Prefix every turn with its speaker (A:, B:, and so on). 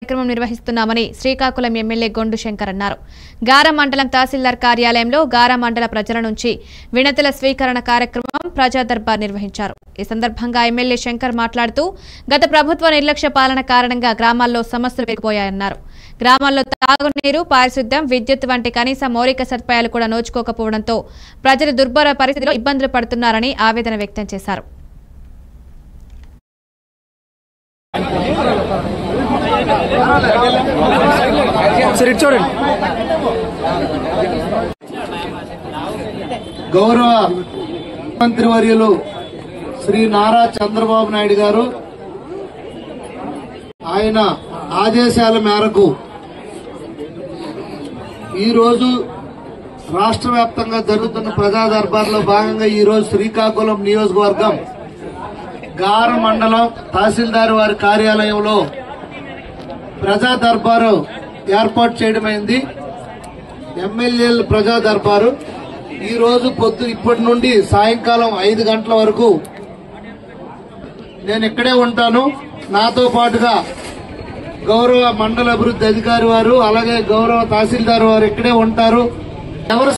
A: కార్యక్రమం నిర్వహిస్తున్నామని శ్రీకాకుళం ఎమ్మెల్యే గొండు శంకర్ అన్నారు గారా మండలం తహసీల్దార్ కార్యాలయంలో గారా మండల ప్రజల నుంచి వినతుల స్వీకరణ కార్యక్రమం ప్రజా దర్బార్ నిర్వహించారు ఈ సందర్భంగా ఎమ్మెల్యే శంకర్ మాట్లాడుతూ గత ప్రభుత్వ నిర్లక్ష్య పాలన కారణంగా గ్రామాల్లో సమస్యలు పెరిగిపోయాయన్నారు గ్రామాల్లో తాగునీరు పారిశుద్ధ్యం విద్యుత్ వంటి కనీస మౌలిక సదుపాయాలు కూడా నోచుకోకపోవడంతో ప్రజలు దుర్భర పరిస్థితిలో ఇబ్బందులు పడుతున్నారని ఆవేదన వ్యక్తం చేశారు
B: సరే ఇటు చూడండి
C: గౌరవ మంత్రి వర్యులు శ్రీ నారా చంద్రబాబు నాయుడు గారు ఆయన ఆదేశాల మేరకు ఈరోజు రాష్ట్ర వ్యాప్తంగా జరుగుతున్న ప్రజా దర్బార్లో భాగంగా ఈరోజు శ్రీకాకుళం నియోజకవర్గం గార మండలం తహసీల్దార్ వారి కార్యాలయంలో ప్రజా దర్బారు ఏర్పాటు చేయడమైంది ఎమ్మెల్యేల ప్రజా దర్బారు ఈ రోజు పొద్దు ఇప్పటి నుండి సాయంకాలం ఐదు గంటల వరకు నేను ఇక్కడే ఉంటాను నాతో పాటుగా గౌరవ మండల అభివృద్ధి అధికారి వారు అలాగే గౌరవ తహసీల్దార్ వారు ఇక్కడే ఉంటారు ఎవరు